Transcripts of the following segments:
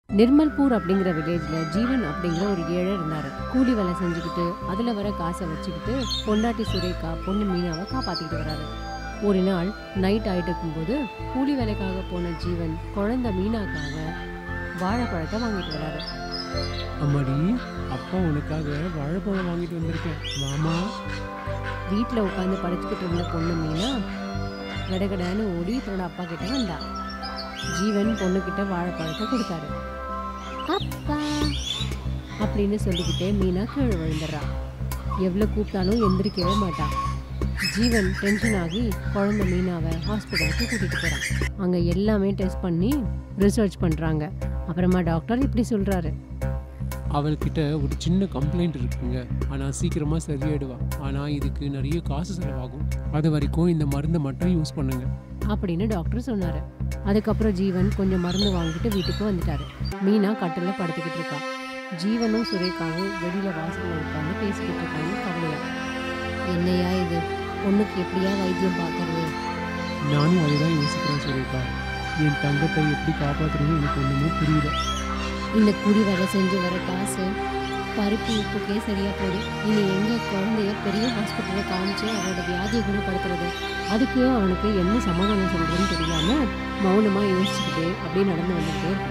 நிர்மல்பூர் அப்படிங்கிற வில்லேஜ்ல ஜீவன் அப்படிங்கிற ஒரு ஏழை இருந்தாரு கூலி வேலை செஞ்சுக்கிட்டு அதுல வர காசை வச்சுக்கிட்டு பொண்டாட்டி சுரேகா பொண்ணு மீனாவை காப்பாத்திக்கிட்டு வராரு ஒரு நாள் நைட் ஆயிட்டு இருக்கும்போது கூலி வேலைக்காக போன ஜீவன் குழந்தை மீனாக்காக வாழைப்பழத்தை வாங்கிட்டு வராரு அம்மாடி அப்பா உனக்காக வாழைப்பழம் வாங்கிட்டு வந்திருக்கேன் மாமா வீட்டில் உட்காந்து படிச்சுக்கிட்டு இருந்த பொண்ணு மீனா கடகடான்னு ஓடி தன்னோட அப்பா கிட்ட வந்தா ஜீவன் பொண்ணுக்கிட்ட வாழைப்பழத்தை கொடுத்தாரு அப்பா அப்படின்னு சொல்லிக்கிட்டே மீனா கீழே விழுந்துடுறா எவ்வளோ கூப்பிட்டாலும் எந்திரிக்கவே மாட்டான் ஜீவன் டென்ஷன் ஆகி குழந்தை மீனாவை ஹாஸ்பிட்டலுக்கு கூட்டிகிட்டு போகிறான் அங்கே எல்லாமே டெஸ்ட் பண்ணி ரிசர்ச் பண்ணுறாங்க அப்புறமா டாக்டர் இப்படி சொல்கிறாரு அவள்கிட்ட ஒரு சின்ன கம்ப்ளைண்ட் இருக்குங்க ஆனால் சீக்கிரமாக சரியாயிடுவா ஆனால் இதுக்கு நிறைய காசு செலவாகும் அது வரைக்கும் இந்த மருந்தை மட்டும் யூஸ் பண்ணுங்க அப்படின்னு டாக்டர் சொன்னாரு அதுக்கப்புறம் ஜீவன் கொஞ்சம் மருந்து வாங்கிட்டு வீட்டுக்கு வந்துட்டாரு மீனா கட்டில படுத்துக்கிட்டு இருக்கா ஜீவனும் சுரேகாவும் வெளியில வாசல்ல உட்காந்து பேசிக்கிட்டு இருக்காங்க கவலையா என்னையா இது பொண்ணுக்கு எப்படியா வைத்தியம் பார்க்கறது நானும் அதுதான் யோசிக்கிறேன் சுரேகா என் தங்கத்தை எப்படி காப்பாற்றுறது எனக்கு ஒன்றுமே புரியல இந்த குடி வேலை செஞ்சு வர காசு பருப்பு உப்புக்கே சரியா போகுது இனி எங்க குழந்தைய பெரிய ஹாஸ்பிட்டல்ல காமிச்சு அவரோட வியாதியை குணப்படுத்துறது அதுக்கு அவனுக்கு என்ன சமாதானம் சொல்றதுன்னு தெரியாம மௌனமா யோசிச்சுக்கிட்டு அப்படியே நடந்து வந்துட்டே இருக்கான்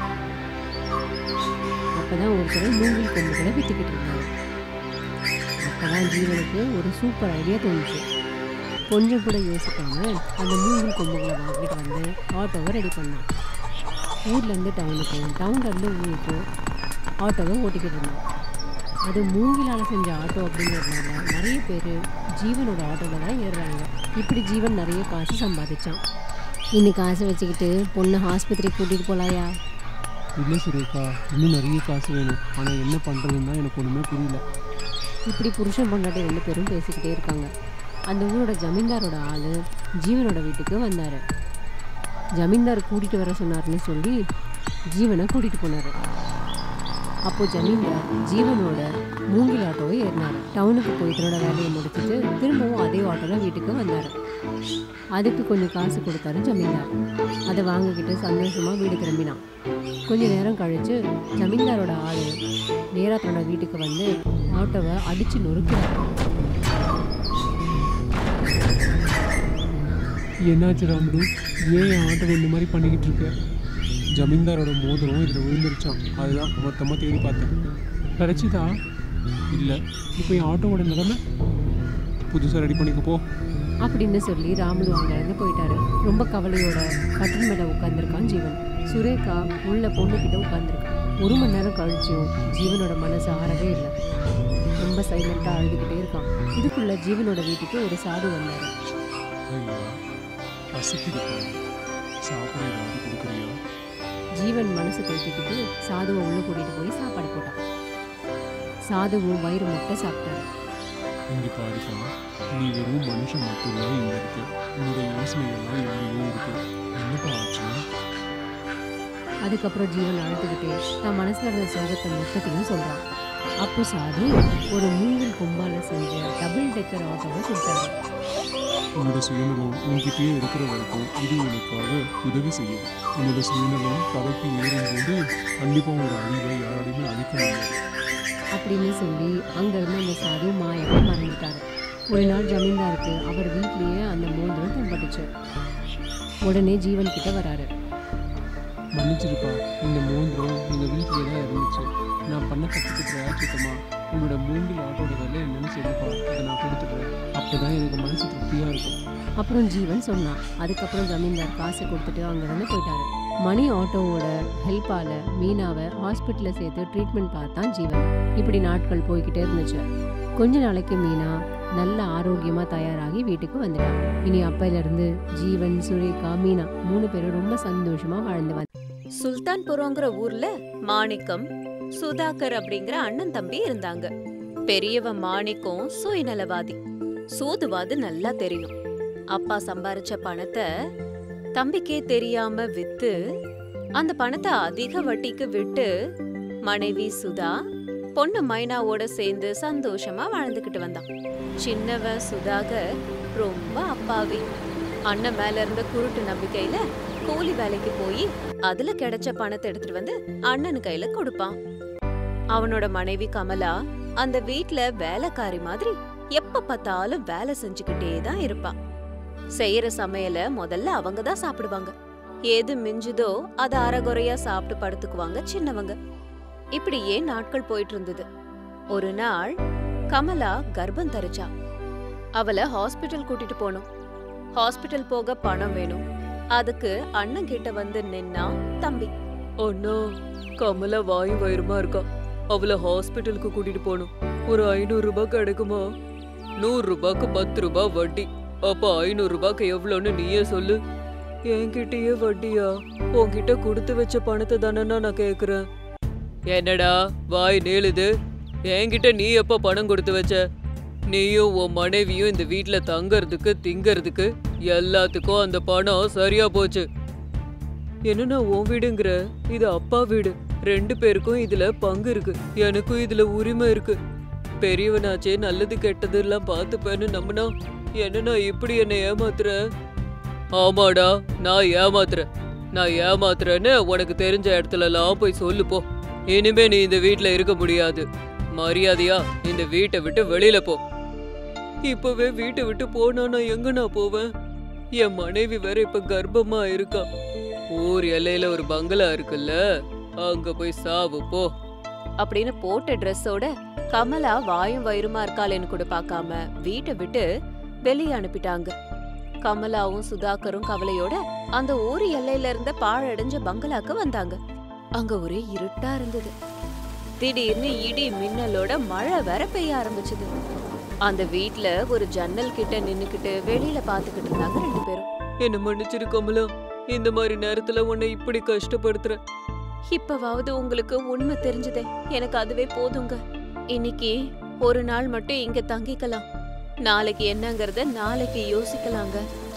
அப்பதான் ஒருத்தர் மூங்கில் கொம்புகளை வித்துக்கிட்டு இருந்தாரு அப்பதான் ஜீவனுக்கு ஒரு சூப்பர் ஐடியா தோணுச்சு கொஞ்சம் கூட யோசிக்காம அந்த மூங்கில் கொம்புகளை வாங்கிட்டு வந்து ஆட்டோவை ரெடி பண்ணான் ஊர்லேருந்து டவுனுக்கும் டவுன்லேருந்து ஊருக்கும் ஆட்டோவை ஓட்டிக்கிட்டு இருந்தான் அது மூங்கிலால் செஞ்ச ஆட்டோ அப்படிங்கிறதுனால நிறைய பேர் ஜீவனோட ஆட்டோவில் தான் ஏறுறாங்க இப்படி ஜீவன் நிறைய காசு சம்பாதிச்சான் இன்னும் காசு வச்சுக்கிட்டு பொண்ணை ஆஸ்பத்திரிக்கு கூட்டிகிட்டு போகலாயா இல்லை சுரேகா இன்னும் நிறைய காசு வேணும் ஆனால் என்ன பண்ணுறதுன்னு தான் எனக்கு ஒன்றுமே புரியல இப்படி புருஷன் பொண்டாட்டி ரெண்டு பேரும் பேசிக்கிட்டே இருக்காங்க அந்த ஊரோட ஜமீன்தாரோட ஆள் ஜீவனோட வீட்டுக்கு வந்தார் ஜமீன்தார் கூட்டிகிட்டு வர சொன்னார்னு சொல்லி ஜீவனை கூட்டிகிட்டு போனார் அப்போ ஜமீன்தார் ஜீவனோட மூங்கில் ஆட்டோவை ஏறினார் டவுனுக்கு போய் தன்னோட வேலையை முடிச்சுட்டு திரும்பவும் அதே ஆட்டோவில் வீட்டுக்கு வந்தார் அதுக்கு கொஞ்சம் காசு கொடுத்தாரு ஜமீன்தார் அதை வாங்கிக்கிட்டு சந்தோஷமாக வீடு திரும்பினான் கொஞ்ச நேரம் கழிச்சு ஜமீன்தாரோட ஆள் நேராக தன்னோட வீட்டுக்கு வந்து ஆட்டோவை அடிச்சு நொறுக்கிறார் என்னாச்சு ராமுடு ஏன் என் ஆட்டோ இந்த மாதிரி பண்ணிக்கிட்டு இருக்க ஜமீன்தாரோட மோதிரம் இதில் விழுந்துருச்சான் அதுதான் மொத்தமாக தேடி பார்த்தேன் கிடைச்சிதா இல்லை இப்போ என் ஆட்டோவோட நிலைமை புதுசாக ரெடி பண்ணிக்க போ அப்படின்னு சொல்லி ராமுடு அங்கேருந்து போயிட்டாரு ரொம்ப கவலையோட கட்டில் மேலே உட்காந்துருக்கான் ஜீவன் சுரேகா உள்ள பொண்ணுக்கிட்ட உட்காந்துருக்கான் ஒரு மணி நேரம் கழிச்சும் ஜீவனோட மனசு ஆறவே இல்லை ரொம்ப சைலண்டாக அழுதுகிட்டே இருக்கான் இதுக்குள்ள ஜீவனோட வீட்டுக்கு ஒரு சாது வந்தார் ஐயா பசிக்குது சாப்பிட ஏதாவது கொடுக்குறியா ஜீவன் மனசு தேத்திக்கிட்டு சாதுவை உள்ள கூட்டிட்டு போய் சாப்பாடு போட்டான் சாதுவும் வயிறு முட்டை சாப்பிட்டாரு இங்கே பாருப்பா நீ வெறும் மனுஷன் மட்டும்தான் இங்கே இருக்கு உன்னோட யோசனைகள்லாம் எங்கேயோ இருக்கு என்னப்பா ஆச்சு அதுக்கப்புறம் ஜீவன் அழுதுகிட்டே தன் மனசுல இருந்த சோகத்தை மொத்தத்தையும் சொல்றான் அப்போ சாது ஒரு மூங்கில் கொம்பால செஞ்ச டபுள் டெக்கர் ஆட்டோவை கொடுத்தாரு உன்னோட சுயநலம் உன்கிட்டயே இருக்கிற வரைக்கும் இது உனக்காக உதவி செய்யும் உன்னோட சுயநலம் தலைக்கு ஏறும்போது கண்டிப்பாக ஒரு அழிவை யாராலையுமே அழிக்க முடியாது அப்படின்னு சொல்லி அங்கிருந்து அந்த சாது மாயமா மறைஞ்சிட்டாரு ஒரு நாள் ஜமீன்தாருக்கு அவர் வீட்லயே அந்த மோதிரம் தென்பட்டுச்சு உடனே ஜீவன் கிட்ட வராரு மன்னிச்சிருப்பா இந்த மோதிரம் எங்கள் வீட்டிலே தான் இருந்துச்சு நான் பண்ண தப்புக்கு பிரயாச்சித்தமா உன்னோட மூங்கில் ஆட்டோட விலை என்னன்னு சொல்லுப்பா அதை நான் கொடுத்துட்றேன் அப்போ தான் எனக்கு மனசு திருப்தியாக இருக்கும் அப்புறம் ஜீவன் சொன்னான் அதுக்கப்புறம் ஜமீன்தார் காசு கொடுத்துட்டு அங்கிருந்து போயிட்டாரு மணி ஆட்டோவோட ஹெல்ப்பால மீனாவை ஹாஸ்பிட்டலில் சேர்த்து ட்ரீட்மெண்ட் பார்த்தான் ஜீவன் இப்படி நாட்கள் போய்கிட்டே இருந்துச்சு கொஞ்ச நாளைக்கு மீனா நல்ல ஆரோக்கியமா தயாராகி வீட்டுக்கு வந்துட்டான் இனி அப்பையில இருந்து ஜீவன் சுரேகா மீனா மூணு பேரும் ரொம்ப சந்தோஷமா வாழ்ந்து வந்தாங்க சுல்தான்புரங்கிற ஊர்ல மாணிக்கம் சுதாகர் அப்படிங்கிற அண்ணன் தம்பி இருந்தாங்க பெரியவ மாணிக்கம் சுயநலவாதி சூதுவாது நல்லா தெரியும் அப்பா சம்பாரிச்ச பணத்தை தம்பிக்கே தெரியாம வித்து அந்த பணத்தை அதிக வட்டிக்கு விட்டு மனைவி சுதா பொண்ணு மைனாவோட சேர்ந்து சந்தோஷமா வாழ்ந்துகிட்டு வந்தான் சின்னவன் சுதாகர் ரொம்ப அப்பாவி அண்ணன் மேல இருந்த குருட்டு நம்பிக்கையில கூலி வேலைக்கு போய் அதுல கிடைச்ச பணத்தை எடுத்துட்டு வந்து அண்ணன் கையில கொடுப்பான் அவனோட மனைவி கமலா அந்த வீட்ல வேலைக்காரி மாதிரி எப்ப பார்த்தாலும் வேலை செஞ்சுக்கிட்டே தான் இருப்பா செய்யற சமையல முதல்ல அவங்க தான் சாப்பிடுவாங்க ஏது மிஞ்சுதோ அத அரைகுறையா சாப்பிட்டு படுத்துக்குவாங்க சின்னவங்க இப்படியே நாட்கள் போயிட்டு இருந்தது ஒரு நாள் கமலா கர்ப்பம் தரிச்சா அவளை ஹாஸ்பிட்டல் கூட்டிட்டு போனோம் ஹாஸ்பிட்டல் போக பணம் வேணும் அதுக்கு அண்ணன் கிட்ட வந்து நின்னா தம்பி அண்ணா கமலா வாய் வயிறுமா இருக்கா அவளை ஹாஸ்பிட்டலுக்கு கூட்டிட்டு போகணும் ஒரு ஐநூறு ரூபாய் கிடைக்குமா நூறு ரூபாய்க்கு பத்து ரூபாய் வட்டி அப்ப ஐநூறு ரூபாய்க்கு எவ்வளோன்னு நீயே சொல்லு என்கிட்டயே வட்டியா உன்கிட்ட கொடுத்து வச்ச பணத்தை தானே நான் கேக்குறேன் என்னடா வாய் நீளுது என்கிட்ட நீ எப்ப பணம் கொடுத்து வச்ச நீயும் உன் மனைவியும் இந்த வீட்ல தங்கறதுக்கு திங்கறதுக்கு எல்லாத்துக்கும் அந்த பணம் சரியா போச்சு என்னன்னா உன் வீடுங்கிற இது அப்பா வீடு ரெண்டு பேருக்கும் இதுல பங்கு இருக்கு எனக்கும் இதுல உரிமை இருக்கு பெரியவனாச்சே நல்லது கெட்டது எல்லாம் பார்த்துப்பேன்னு நம்பினா என்னன்னா இப்படி என்ன ஏமாத்துற ஆமாடா நான் ஏமாத்துறேன் நான் ஏமாத்துறேன்னு உனக்கு தெரிஞ்ச இடத்துல எல்லாம் போய் சொல்லு போ இனிமே நீ இந்த வீட்ல இருக்க முடியாது மரியாதையா இந்த வீட்டை விட்டு வெளியில போ இப்பவே வீட்டை விட்டு போனா நான் எங்க நான் போவேன் என் மனைவி வேற இப்ப கர்ப்பமா இருக்கா ஊர் எல்லையில ஒரு பங்களா இருக்குல்ல அங்க போய் சாவு போ அப்படின்னு போட்ட ட்ரெஸ்ஸோட கமலா வாயும் வயிறுமா இருக்காளேன்னு கூட பார்க்காம வீட்டை விட்டு வெளியே அனுப்பிட்டாங்க கமலாவும் சுதாகரும் கவலையோட அந்த ஊர் எல்லையில இருந்த பாழடைஞ்ச பங்களாக்கு வந்தாங்க அங்க ஒரே இருட்டா இருந்தது திடீர்னு இடி மின்னலோட மழை வேற பெய்ய ஆரம்பிச்சது அந்த வீட்ல ஒரு ஜன்னல் கிட்ட நின்னுக்கிட்டு வெளியில பாத்துக்கிட்டு இருந்தாங்க ரெண்டு பேரும் என்ன மன்னிச்சிரு கமலா இந்த மாதிரி நேரத்துல உன்னை இப்படி கஷ்டப்படுத்துற இப்பவாவது உங்களுக்கு உண்மை தெரிஞ்சதே எனக்கு அதுவே போதுங்க இன்னைக்கு ஒரு நாள் மட்டும் இங்க தங்கிக்கலாம் நாளைக்கு என்னங்கறத நாளைக்கு யோசிக்கலாங்க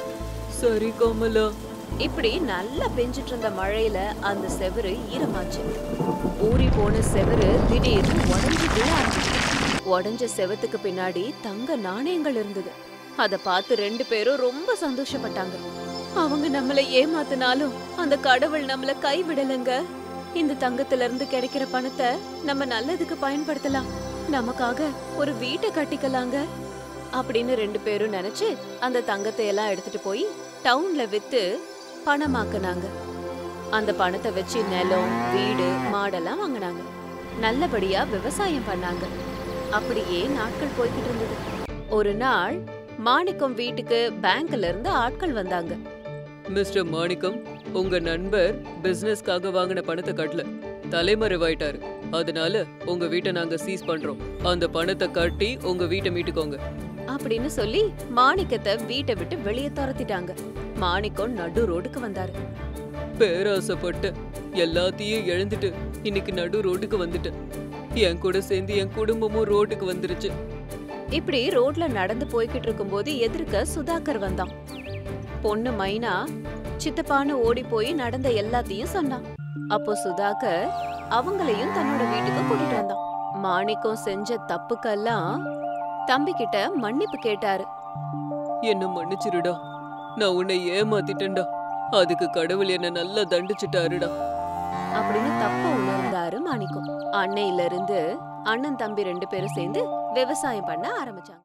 சரி கமலா இப்படி நல்லா பெஞ்சிட்டு இருந்த மழையில அந்த செவரு ஈரமாச்சு ஊறி போன செவரு திடீர்னு உடஞ்சு விழ ஆரம்பிச்சு உடஞ்ச செவத்துக்கு பின்னாடி தங்க நாணயங்கள் இருந்தது அத பார்த்து ரெண்டு பேரும் ரொம்ப சந்தோஷப்பட்டாங்க அவங்க நம்மள ஏமாத்தினாலும் அந்த கடவுள் நம்மள கைவிடலங்க இந்த தங்கத்துல இருந்து கிடைக்கிற பணத்தை நம்ம நல்லதுக்கு பயன்படுத்தலாம் நமக்காக ஒரு வீட்டை கட்டிக்கலாங்க அப்படின்னு ரெண்டு பேரும் நினைச்சு அந்த தங்கத்தை எல்லாம் எடுத்துட்டு போய் டவுன்ல வித்து பணமாக்குனாங்க அந்த பணத்தை வச்சு நிலம் வீடு மாடெல்லாம் வாங்கினாங்க நல்லபடியா விவசாயம் பண்ணாங்க அப்படியே நாட்கள் போய்கிட்டு இருந்தது ஒரு நாள் மாணிக்கம் வீட்டுக்கு பேங்க்ல இருந்து ஆட்கள் வந்தாங்க மிஸ்டர் மாணிக்கம் உங்க நண்பர் பிசினஸ்க்காக வாங்கின பணத்தை கட்டல தலைமறைவாயிட்டாரு அதனால உங்க வீட்டை நாங்க சீஸ் பண்றோம் அந்த பணத்தை கட்டி உங்க வீட்டை மீட்டுக்கோங்க அப்படின்னு சொல்லி மாணிக்கத்தை வீட்டை விட்டு வெளியே துரத்திட்டாங்க மாணிக்கம் நடு ரோடுக்கு வந்தாரு பேராசைப்பட்டு எல்லாத்தையும் இழந்துட்டு இன்னைக்கு நடு ரோட்டுக்கு வந்துட்டேன் என் கூட சேர்ந்து என் குடும்பமும் ரோட்டுக்கு வந்துருச்சு இப்படி ரோட்ல நடந்து போய்கிட்டு இருக்கும்போது எதிர்க்க சுதாகர் வந்தான் பொண்ணு மைனா சித்தப்பான்னு ஓடி போய் நடந்த எல்லாத்தையும் சொன்னான் அப்போ சுதாகர் அவங்களையும் தன்னோட வீட்டுக்கு கூட்டிட்டு வந்தான் மாணிக்கம் செஞ்ச தப்புக்கெல்லாம் தம்பி கிட்ட மன்னிப்பு கேட்டாரு என்ன மன்னிச்சிருடா நான் உன்னை ஏமாத்திட்டேன்டா அதுக்கு கடவுள் என்ன நல்லா தண்டிச்சிட்டாருடா அப்படின்னு தப்ப உணர்ந்தாரு மாணிக்கம் அன்னையில இருந்து அண்ணன் தம்பி ரெண்டு பேரும் சேர்ந்து விவசாயம் பண்ண ஆரம்பிச்சாங்க